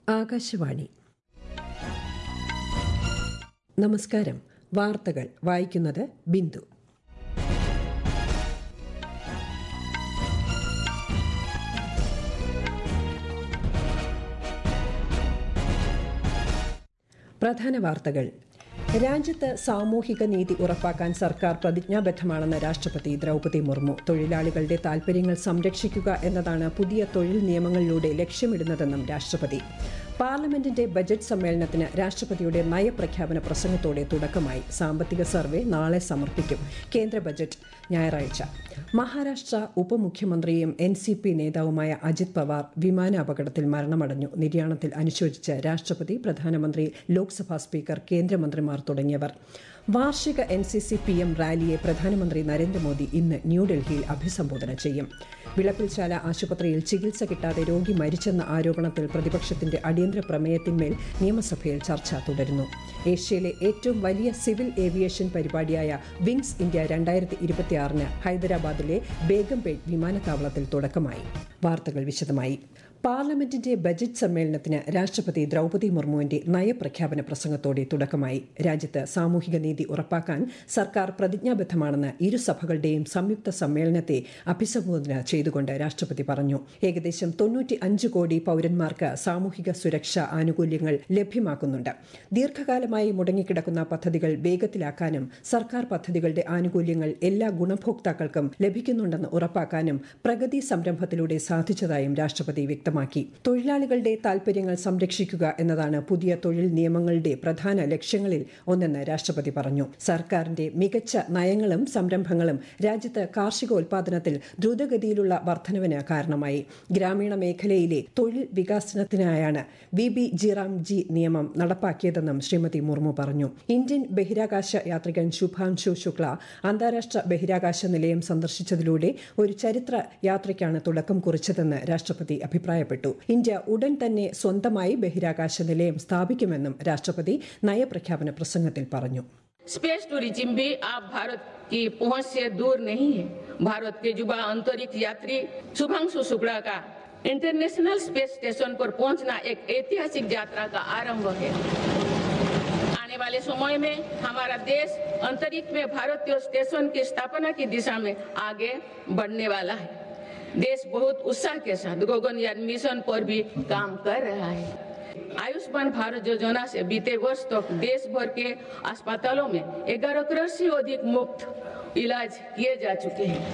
ആകാശവാണി നമസ്കാരം വാർത്തകൾ വായിക്കുന്നത് ബിന്ദു പ്രധാന വാർത്തകൾ രാജ്യത്ത് സാമൂഹിക നീതി ഉറപ്പാക്കാൻ സർക്കാർ പ്രതിജ്ഞാബദ്ധമാണെന്ന് രാഷ്ട്രപതി ദ്രൗപദി മുർമു തൊഴിലാളികളുടെ താൽപര്യങ്ങൾ സംരക്ഷിക്കുക എന്നതാണ് പുതിയ തൊഴിൽ നിയമങ്ങളിലൂടെ ലക്ഷ്യമിടുന്നതെന്നും രാഷ്ട്രപതി പാർലമെന്റിന്റെ ബജറ്റ് സമ്മേളനത്തിന് രാഷ്ട്രപതിയുടെ നയപ്രഖ്യാപന പ്രസംഗത്തോടെ തുടക്കമായി സാമ്പത്തിക സർവേ നാളെ സമർപ്പിക്കും കേന്ദ്ര ബജറ്റ് ഞായറാഴ്ച മഹാരാഷ്ട്ര ഉപമുഖ്യമന്ത്രിയും എൻ സി പി നേതാവുമായ അജിത് പവാർ വിമാനാപകടത്തിൽ മരണമടഞ്ഞു നിര്യാണത്തിൽ അനുശോചിച്ച് രാഷ്ട്രപതി പ്രധാനമന്ത്രി ലോക്സഭാ സ്പീക്കർ കേന്ദ്രമന്ത്രിമാർ തുടങ്ങിയവർ വാർഷിക N C C P M റാലിയെ പ്രധാനമന്ത്രി നരേന്ദ്രമോദി ഇന്ന് ന്യൂഡൽഹിയിൽ അഭിസംബോധന ചെയ്യും വിളപ്പിൽശാല ആശുപത്രിയിൽ ചികിത്സ കിട്ടാതെ രോഗി മരിച്ചെന്ന ആരോപണത്തിൽ പ്രതിപക്ഷത്തിന്റെ അടിയന്തര പ്രമേയത്തിന്മേൽ നിയമസഭയിൽ ചർച്ച തുടരുന്നു ഏഷ്യയിലെ ഏറ്റവും വലിയ സിവിൽ ഏവിയേഷൻ പരിപാടിയായ വിങ്സ് ഇന്ത്യ രണ്ടായിരത്തി ഇരുപത്തിയാറിന് ഹൈദരാബാദിലെ ബേഗംപേട്ട് വിമാനത്താവളത്തിൽ തുടക്കമായി വാർത്തകൾ വിശദമായി പാർലമെന്റിന്റെ ബജറ്റ് സമ്മേളനത്തിന് രാഷ്ട്രപതി ദ്രൗപദി മുർമുവിന്റെ നയപ്രഖ്യാപന പ്രസംഗത്തോടെ തുടക്കമായി രാജ്യത്ത് സാമൂഹിക നീതി ഉറപ്പാക്കാൻ സർക്കാർ പ്രതിജ്ഞാബദ്ധമാണെന്ന് ഇരുസഭകളുടെയും സംയുക്ത സമ്മേളനത്തെ അഭിസംബോധന ചെയ്തുകൊണ്ട് രാഷ്ട്രപതി പറഞ്ഞു ഏകദേശം തൊണ്ണൂറ്റി അഞ്ച് കോടി പൌരന്മാർക്ക് സാമൂഹിക സുരക്ഷാ ആനുകൂല്യങ്ങൾ ലഭ്യമാക്കുന്നുണ്ട് ദീർഘകാലമായി മുടങ്ങിക്കിടക്കുന്ന പദ്ധതികൾ വേഗത്തിലാക്കാനും സർക്കാർ പദ്ധതികളുടെ ആനുകൂല്യങ്ങൾ എല്ലാ ഗുണഭോക്താക്കൾക്കും ലഭിക്കുന്നുണ്ടെന്ന് ഉറപ്പാക്കാനും പ്രഗതി സംരംഭത്തിലൂടെ സാധിച്ചതായും രാഷ്ട്രപതി വ്യക്തമാക്കി തൊഴിലാളികളുടെ താൽപര്യങ്ങൾ സംരക്ഷിക്കുക എന്നതാണ് പുതിയ തൊഴിൽ നിയമങ്ങളുടെ പ്രധാന ലക്ഷ്യങ്ങളിൽ ഒന്നെന്ന് രാഷ്ട്രപതി പറഞ്ഞു സർക്കാരിന്റെ മികച്ച നയങ്ങളും സംരംഭങ്ങളും രാജ്യത്ത് കാർഷികോൽപാദനത്തിൽ ദ്രുതഗതിയിലുള്ള വർധനവിന് കാരണമായി ഗ്രാമീണ മേഖലയിലെ തൊഴിൽ വികാസനത്തിനായാണ് വി ബി ജിറാം ജി നിയമം നടപ്പാക്കിയതെന്നും ശ്രീമതി മുർമു പറഞ്ഞു ഇന്ത്യൻ ബഹിരാകാശ യാത്രികൻ ശുഭാംശു ശുക്ല അന്താരാഷ്ട്ര ബഹിരാകാശ നിലയം സന്ദർശിച്ചതിലൂടെ ഒരു ചരിത്ര യാത്രയ്ക്കാണ് തുടക്കം കുറിച്ചതെന്ന് രാഷ്ട്രപതി അഭിപ്രായപ്പെട്ടു ഇന്ത്യ ഉടൻ തന്നെ സ്വന്തമായി ബഹിരാകാശ നിലയം സ്ഥാപിക്കുമെന്നും രാഷ്ട്രപതി നയപ്രഖ്യാപന പ്രസംഗത്തിൽ പറഞ്ഞു स्पेस टूरिज्म भी आप भारत की पहुंच से दूर नहीं है भारत के युवा अंतरिक्ष यात्री शुभांशु शुक्ला का इंटरनेशनल स्पेस स्टेशन पर पहुंचना एक ऐतिहासिक यात्रा का आरंभ है आने वाले समय में हमारा देश अंतरिक्ष में भारतीय स्टेशन की स्थापना की दिशा में आगे बढ़ने वाला है देश बहुत उत्साह के साथ गगनयान मिशन पर भी काम कर रहा है आयुष्मान भारत योजना से बीते वर्ष तक देश भर के अस्पतालों में ग्यारह करोड़ से अधिक मुफ्त इलाज किए जा चुके हैं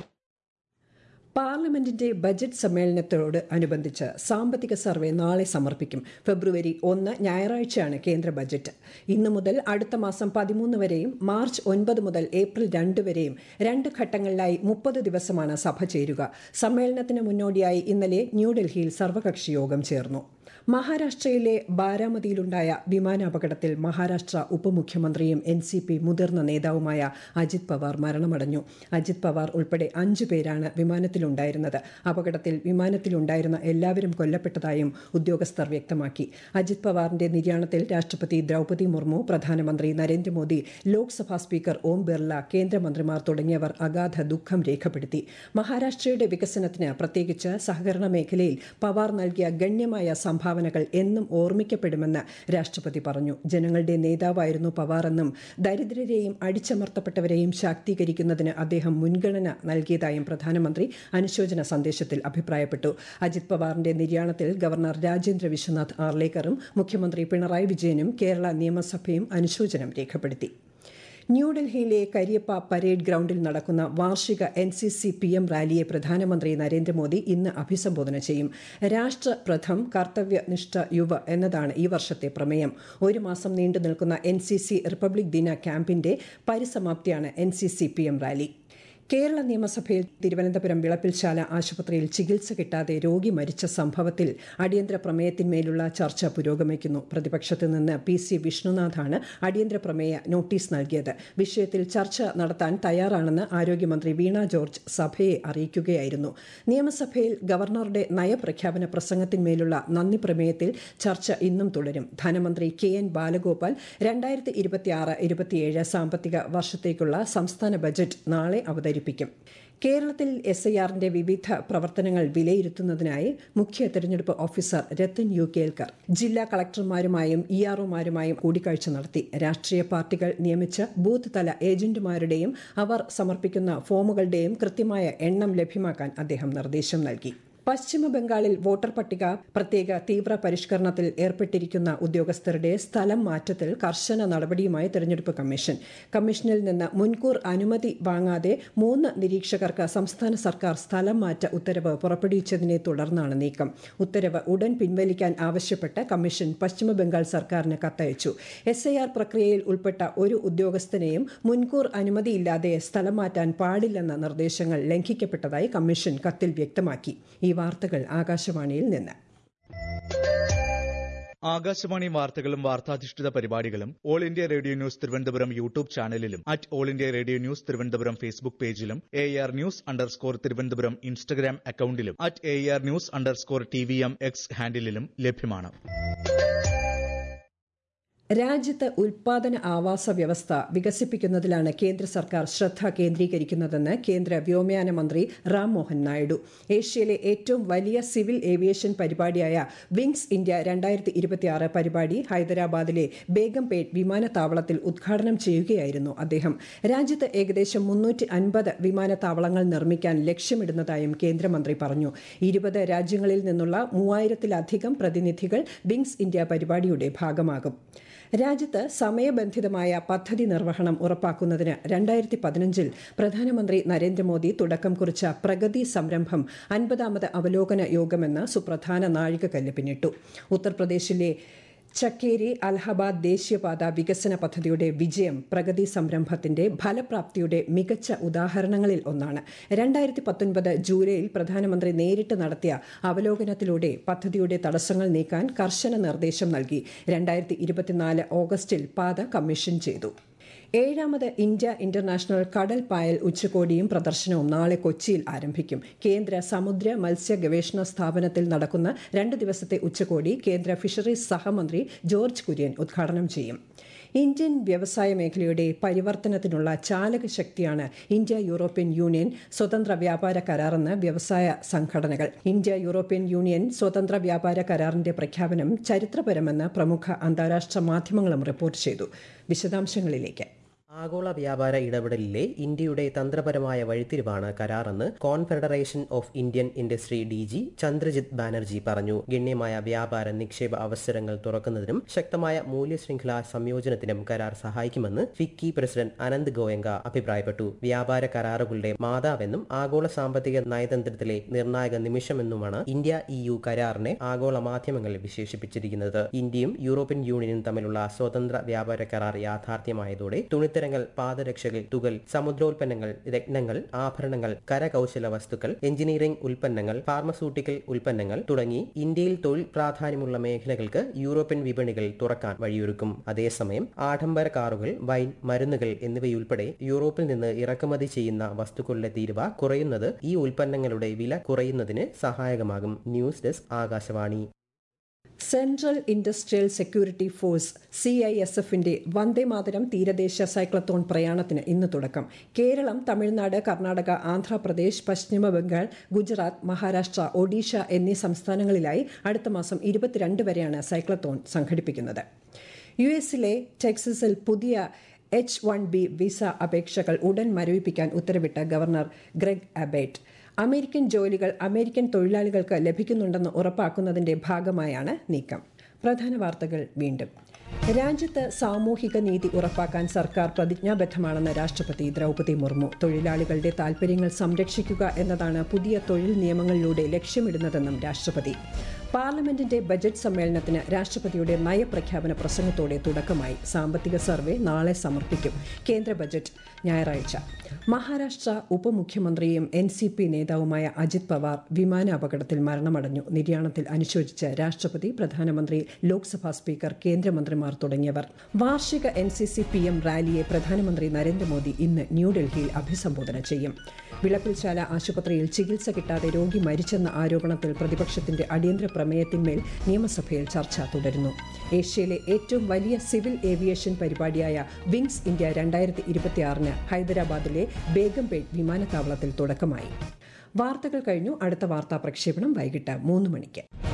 പാർലമെന്റിന്റെ ബജറ്റ് സമ്മേളനത്തോട് അനുബന്ധിച്ച് സാമ്പത്തിക സർവേ നാളെ സമർപ്പിക്കും ഫെബ്രുവരി ഒന്ന് ഞായറാഴ്ചയാണ് കേന്ദ്ര ബജറ്റ് ഇന്നു മുതൽ അടുത്ത മാസം പതിമൂന്ന് വരെയും മാർച്ച് ഒൻപത് മുതൽ ഏപ്രിൽ രണ്ട് വരെയും രണ്ട് ഘട്ടങ്ങളിലായി മുപ്പത് ദിവസമാണ് സഭ ചേരുക സമ്മേളനത്തിന് മുന്നോടിയായി ഇന്നലെ ന്യൂഡൽഹിയിൽ സർവകക്ഷി യോഗം ചേർന്നു മഹാരാഷ്ട്രയിലെ ബാരാമതിയിലുണ്ടായ വിമാനാപകടത്തിൽ മഹാരാഷ്ട്ര ഉപമുഖ്യമന്ത്രിയും എൻ സി പി മുതിർന്ന നേതാവുമായ അജിത് പവാർ മരണമടഞ്ഞു അജിത് പവാർ ഉൾപ്പെടെ അഞ്ചു പേരാണ് വിമാനത്തിലുണ്ടായിരുന്നത് അപകടത്തിൽ വിമാനത്തിലുണ്ടായിരുന്ന എല്ലാവരും കൊല്ലപ്പെട്ടതായും ഉദ്യോഗസ്ഥർ വ്യക്തമാക്കി അജിത് പവാറിന്റെ നിര്യാണത്തിൽ രാഷ്ട്രപതി ദ്രൗപദി മുർമു പ്രധാനമന്ത്രി നരേന്ദ്രമോദി ലോക്സഭാ സ്പീക്കർ ഓം ബിർള കേന്ദ്രമന്ത്രിമാർ തുടങ്ങിയവർ അഗാധ ദുഃഖം രേഖപ്പെടുത്തി മഹാരാഷ്ട്രയുടെ വികസനത്തിന് പ്രത്യേകിച്ച് സഹകരണ മേഖലയിൽ പവാർ നൽകിയ ഗണ്യമായ സംഭാവനകൾ എന്നും ഓർമ്മിക്കപ്പെടുമെന്ന് രാഷ്ട്രപതി പറഞ്ഞു ജനങ്ങളുടെ നേതാവായിരുന്നു പവാറെന്നും ദരിദ്രരെയും അടിച്ചമർത്തപ്പെട്ടവരെയും ശാക്തീകരിക്കുന്നതിന് അദ്ദേഹം മുൻഗണന നൽകിയതായും പ്രധാനമന്ത്രി അനുശോചന സന്ദേശത്തിൽ അഭിപ്രായപ്പെട്ടു അജിത് പവാറിന്റെ നിര്യാണത്തിൽ ഗവർണർ രാജേന്ദ്ര വിശ്വനാഥ് ആർലേക്കറും മുഖ്യമന്ത്രി പിണറായി വിജയനും കേരള നിയമസഭയും അനുശോചനം രേഖപ്പെടുത്തി ന്യൂഡൽഹിയിലെ കരിയപ്പ പരേഡ് ഗ്രൌണ്ടിൽ നടക്കുന്ന വാർഷിക N C C P M റാലിയെ പ്രധാനമന്ത്രി നരേന്ദ്രമോദി ഇന്ന് അഭിസംബോധന ചെയ്യും രാഷ്ട്ര പ്രഥം കർത്തവ്യനിഷ്ഠ യുവ എന്നതാണ് ഈ വർഷത്തെ പ്രമേയം ഒരു മാസം നീണ്ടു നിൽക്കുന്ന എൻ സി സി റിപ്പബ്ലിക് ദിന ക്യാമ്പിന്റെ പരിസമാപ്തിയാണ് N C C P M rally Kerala നിയമസഭയിൽ തിരുവനന്തപുരം വിളപ്പിൽശാല ആശുപത്രിയിൽ ചികിത്സ കിട്ടാതെ രോഗി മരിച്ച സംഭവത്തിൽ അടിയന്തര പ്രമേയത്തിന്മേലുള്ള ചർച്ച പുരോഗമിക്കുന്നു പ്രതിപക്ഷത്ത് നിന്ന് പി സി വിഷ്ണുനാഥാണ് അടിയന്തര പ്രമേയ നോട്ടീസ് നൽകിയത് വിഷയത്തിൽ ചർച്ച നടത്താൻ തയ്യാറാണെന്ന് ആരോഗ്യമന്ത്രി വീണ ജോർജ് സഭയെ അറിയിക്കുകയായിരുന്നു നിയമസഭയിൽ ഗവർണറുടെ നയപ്രഖ്യാപന പ്രസംഗത്തിന്മേലുള്ള നന്ദി പ്രമേയത്തിൽ ചർച്ച ഇന്നും തുടരും ധനമന്ത്രി കെ എൻ ബാലഗോപാൽ രണ്ടായിരത്തി ഇരുപത്തിയാറ് ഇരുപത്തിയേഴ് സാമ്പത്തിക വർഷത്തേക്കുള്ള സംസ്ഥാന ബജറ്റ് നാളെ അവതരിപ്പിക്കും കേരളത്തിൽ എസ് ഐ ആറിന്റെ വിവിധ പ്രവർത്തനങ്ങൾ വിലയിരുത്തുന്നതിനായി മുഖ്യ തെരഞ്ഞെടുപ്പ് ഓഫീസർ രത്തൻ യു കേൽക്കർ ജില്ലാ കളക്ടർമാരുമായും ഇ ആർഒമാരുമായും കൂടിക്കാഴ്ച നടത്തി രാഷ്ട്രീയ പാർട്ടികൾ നിയമിച്ച ബൂത്ത് തല ഏജന്റുമാരുടെയും അവർ സമർപ്പിക്കുന്ന ഫോമുകളുടെയും കൃത്യമായ എണ്ണം ലഭ്യമാക്കാൻ അദ്ദേഹം നിർദ്ദേശം നൽകി പശ്ചിമ ബംഗാളിൽ വോട്ടർ പട്ടിക പ്രത്യേക തീവ്ര പരിഷ്കരണത്തിൽ ഏർപ്പെട്ടിരിക്കുന്ന ഉദ്യോഗസ്ഥരുടെ സ്ഥലം മാറ്റത്തിൽ കർശന നടപടിയുമായി തെരഞ്ഞെടുപ്പ് കമ്മീഷൻ കമ്മീഷനിൽ നിന്ന് മുൻകൂർ അനുമതി വാങ്ങാതെ മൂന്ന് നിരീക്ഷകർക്ക് സംസ്ഥാന സർക്കാർ സ്ഥലം മാറ്റ ഉത്തരവ് പുറപ്പെടുവിച്ചതിനെ തുടർന്നാണ് നീക്കം ഉത്തരവ് ഉടൻ പിൻവലിക്കാൻ ആവശ്യപ്പെട്ട് കമ്മീഷൻ പശ്ചിമ ബംഗാൾ സർക്കാരിന് കത്തയച്ചു എസ് ഐ ആർ പ്രക്രിയയിൽ ഉൾപ്പെട്ട ഒരു ഉദ്യോഗസ്ഥനെയും മുൻകൂർ അനുമതിയില്ലാതെ സ്ഥലം മാറ്റാൻ പാടില്ലെന്ന നിർദ്ദേശങ്ങൾ ലംഘിക്കപ്പെട്ടതായി കമ്മീഷൻ കത്തിൽ വ്യക്തമാക്കി ഈ വാർത്തകൾ ആകാശവാണിയിൽ നിന്ന് ആകാശവാണി വാർത്തകളും വാർത്താധിഷ്ഠിത പരിപാടികളും All India Radio news Thiruvananthapuram YouTube ചാനലിലും at All India Radio news Thiruvananthapuram Facebook പേജിലും A R news underscore Thiruvananthapuram Instagram അക്കൌണ്ടിലും at A R news underscore T V M X ഹാൻഡിലും ലഭ്യമാണ് രാജ്യത്ത് ഉൽപാദന ആവാസ വ്യവസ്ഥ വികസിപ്പിക്കുന്നതിലാണ് കേന്ദ്ര സർക്കാർ ശ്രദ്ധ കേന്ദ്രീകരിക്കുന്നതെന്ന് കേന്ദ്ര വ്യോമയാന മന്ത്രി റാം മോഹൻ നായിഡു ഏഷ്യയിലെ ഏറ്റവും വലിയ സിവിൽ ഏവിയേഷൻ പരിപാടിയായ വിങ്സ് ഇന്ത്യ രണ്ടായിരത്തി ഇരുപത്തിയാറ് പരിപാടി ഹൈദരാബാദിലെ ബേഗംപേട്ട് വിമാനത്താവളത്തിൽ ഉദ്ഘാടനം ചെയ്യുകയായിരുന്നു അദ്ദേഹം രാജ്യത്ത് ഏകദേശം മുന്നൂറ്റി അൻപത് വിമാനത്താവളങ്ങൾ നിർമ്മിക്കാൻ ലക്ഷ്യമിടുന്നതായും കേന്ദ്രമന്ത്രി പറഞ്ഞു ഇരുപത് രാജ്യങ്ങളിൽ നിന്നുള്ള മൂവായിരത്തിലധികം പ്രതിനിധികൾ വിങ്സ് ഇന്ത്യ പരിപാടിയുടെ ഭാഗമാകും രാജ്യത്ത് സമയബന്ധിതമായ പദ്ധതി നിർവഹണം ഉറപ്പാക്കുന്നതിന് രണ്ടായിരത്തി പതിനഞ്ചിൽ പ്രധാനമന്ത്രി നരേന്ദ്രമോദി തുടക്കം കുറിച്ച പ്രഗതി സംരംഭം അൻപതാമത് അവലോകന യോഗമെന്ന് സുപ്രധാന നാഴികക്കല്ല് പിന്നിട്ടു ഉത്തർപ്രദേശിലെ ചക്കേരി അലഹബാദ് ദേശീയപാത വികസന പദ്ധതിയുടെ വിജയം പ്രഗതി സംരംഭത്തിന്റെ ഫലപ്രാപ്തിയുടെ മികച്ച ഉദാഹരണങ്ങളിൽ ഒന്നാണ് രണ്ടായിരത്തി പത്തൊൻപത് ജൂലൈയിൽ പ്രധാനമന്ത്രി നേരിട്ട് നടത്തിയ അവലോകനത്തിലൂടെ പദ്ധതിയുടെ തടസ്സങ്ങൾ നീക്കാൻ കർശന നിർദ്ദേശം നൽകി രണ്ടായിരത്തി ഇരുപത്തിനാല് ഓഗസ്റ്റിൽ പാത കമ്മീഷൻ ചെയ്തു ഏഴാമത് ഇന്ത്യ ഇന്റർനാഷണൽ കടൽ പായൽ ഉച്ചകോടിയും പ്രദർശനവും നാളെ കൊച്ചിയിൽ ആരംഭിക്കും കേന്ദ്ര സമുദ്ര മത്സ്യ ഗവേഷണ സ്ഥാപനത്തിൽ നടക്കുന്ന രണ്ട് ദിവസത്തെ ഉച്ചകോടി കേന്ദ്ര ഫിഷറീസ് സഹമന്ത്രി ജോർജ് കുര്യൻ ഉദ്ഘാടനം ചെയ്യും ഇന്ത്യൻ വ്യവസായ മേഖലയുടെ പരിവർത്തനത്തിനുള്ള ചാലക ശക്തിയാണ് ഇന്ത്യ യൂറോപ്യൻ യൂണിയൻ സ്വതന്ത്ര വ്യാപാര കരാറെന്ന് വ്യവസായ സംഘടനകൾ ഇന്ത്യ യൂറോപ്യൻ യൂണിയൻ സ്വതന്ത്ര വ്യാപാര കരാറിന്റെ പ്രഖ്യാപനം ചരിത്രപരമെന്ന് പ്രമുഖ അന്താരാഷ്ട്ര മാധ്യമങ്ങളും റിപ്പോർട്ട് ചെയ്തു വിശദാംശങ്ങളിലേക്ക് ആഗോള വ്യാപാര ഇടപെടലിലെ ഇന്ത്യയുടെ തന്ത്രപരമായ വഴിത്തിരിവാണ് കരാറെന്ന് confederation of Indian industry D G Chandrajit Banerjee പറഞ്ഞു ഗണ്യമായ വ്യാപാര നിക്ഷേപ അവസരങ്ങൾ തുറക്കുന്നതിനും ശക്തമായ മൂല്യശൃംഖല സംയോജനത്തിനും കരാർ സഹായിക്കുമെന്ന് ഫിക്കി പ്രസിഡന്റ് അനന്ത് ഗോയങ്ക അഭിപ്രായപ്പെട്ടു വ്യാപാര കരാറുകളുടെ മാതാവെന്നും ആഗോള സാമ്പത്തിക നയതന്ത്രത്തിലെ നിർണായക നിമിഷമെന്നുമാണ് ഇന്ത്യ ഇ യു കരാറിനെ ആഗോള മാധ്യമങ്ങൾ വിശേഷിപ്പിച്ചിരിക്കുന്നത് ഇന്ത്യയും യൂറോപ്യൻ യൂണിയനും തമ്മിലുള്ള സ്വതന്ത്ര വ്യാപാര കരാർ യാഥാർത്ഥ്യമായതോടെ തുണിത്തര ഇത്തരങ്ങൾ പാദരക്ഷകൾ തുകൽ സമുദ്രോൽപ്പന്നങ്ങൾ രത്നങ്ങൾ ആഭരണങ്ങൾ കരകൗശല വസ്തുക്കൾ എഞ്ചിനീയറിംഗ് ഉൽപ്പന്നങ്ങൾ ഫാർമസ്യൂട്ടിക്കൽ ഉൽപ്പന്നങ്ങൾ തുടങ്ങി ഇന്ത്യയിൽ തൊഴിൽ പ്രാധാന്യമുള്ള മേഖലകൾക്ക് യൂറോപ്യൻ വിപണികൾ തുറക്കാൻ വഴിയൊരുക്കും അതേസമയം ആഡംബര കാറുകൾ വൈൻ മരുന്നുകൾ എന്നിവയുൾപ്പെടെ യൂറോപ്പിൽ നിന്ന് ഇറക്കുമതി ചെയ്യുന്ന വസ്തുക്കളുടെ തീരുവ കുറയുന്നത് ഈ ഉൽപ്പന്നങ്ങളുടെ വില കുറയുന്നതിന് സഹായകമാകും news desk Akashvani central industrial security force C I S എഫിന്റെ വന്ദേമാതരം തീരദേശ സൈക്ലത്തോൺ പ്രയാണത്തിന് ഇന്ന് തുടക്കം കേരളം തമിഴ്നാട് കർണാടക ആന്ധ്രാപ്രദേശ് പശ്ചിമ ബംഗാൾ ഗുജറാത്ത് മഹാരാഷ്ട്ര ഒഡീഷ എന്നീ സംസ്ഥാനങ്ങളിലായി അടുത്ത മാസം ഇരുപത്തിരണ്ട് വരെയാണ് സൈക്ലത്തോൺ സംഘടിപ്പിക്കുന്നത് യു എസിലെ ടെക്സസിൽ പുതിയ എച്ച് വൺ ബി വിസ അപേക്ഷകൾ ഉടൻ മരവിപ്പിക്കാൻ ഉത്തരവിട്ട ഗവർണർ ഗ്രെഗ് അബേറ്റ് അമേരിക്കൻ ജോലികൾ അമേരിക്കൻ തൊഴിലാളികൾക്ക് ലഭിക്കുന്നുണ്ടെന്ന് ഉറപ്പാക്കുന്നതിന്റെ ഭാഗമായാണ് നീക്കം പ്രധാന വാർത്തകൾ വീണ്ടും രാജ്യത്ത് സാമൂഹിക നീതി ഉറപ്പാക്കാൻ സർക്കാർ പ്രതിജ്ഞാബദ്ധമാണെന്ന് രാഷ്ട്രപതി ദ്രൗപതി മുർമു തൊഴിലാളികളുടെ താൽപര്യങ്ങൾ സംരക്ഷിക്കുക എന്നതാണ് പുതിയ തൊഴിൽ നിയമങ്ങളിലൂടെ ലക്ഷ്യമിടുന്നതെന്നും രാഷ്ട്രപതി പാർലമെന്റിന്റെ ബജറ്റ് സമ്മേളനത്തിന് രാഷ്ട്രപതിയുടെ നയപ്രഖ്യാപന പ്രസംഗത്തോടെ തുടക്കമായി സാമ്പത്തിക സർവേ നാളെ സമർപ്പിക്കും കേന്ദ്ര ബജറ്റ് ഞായറാഴ്ച മഹാരാഷ്ട്ര ഉപമുഖ്യമന്ത്രിയും എൻ സി പി നേതാവുമായ അജിത് പവാർ വിമാന അപകടത്തിൽ മരണമടഞ്ഞു നിര്യാണത്തിൽ അനുശോചിച്ച് രാഷ്ട്രപതി പ്രധാനമന്ത്രി ലോക്സഭാ സ്പീക്കർ കേന്ദ്രമന്ത്രിമാർ തുടങ്ങിയവർ വാർഷിക N C C P M റാലിയെ പ്രധാനമന്ത്രി നരേന്ദ്രമോദി ഇന്ന് ന്യൂഡൽഹിയിൽ അഭിസംബോധന ചെയ്യും വിളപ്പിൽശാല ആശുപത്രിയിൽ ചികിത്സ കിട്ടാതെ രോഗി മരിച്ചെന്ന ആരോപണത്തിൽ പ്രതിപക്ഷത്തിന്റെ അടിയന്തര പ്രമേയത്തിന്മേൽ നിയമസഭയിൽ ചർച്ച തുടരുന്നു ഏഷ്യയിലെ ഏറ്റവും വലിയ സിവിൽ ഏവിയേഷൻ പരിപാടിയായ വിങ്സ് ഇന്ത്യ രണ്ടായിരത്തി ഇരുപത്തിയാറിന് ഹൈദരാബാദിലെ ബേഗംപേട്ട് വിമാനത്താവളത്തിൽ തുടക്കമായി വാർത്തകൾ കഴിഞ്ഞു അടുത്ത വാർത്താ പ്രക്ഷേപണം വൈകിട്ട് മൂന്ന് മണിക്ക്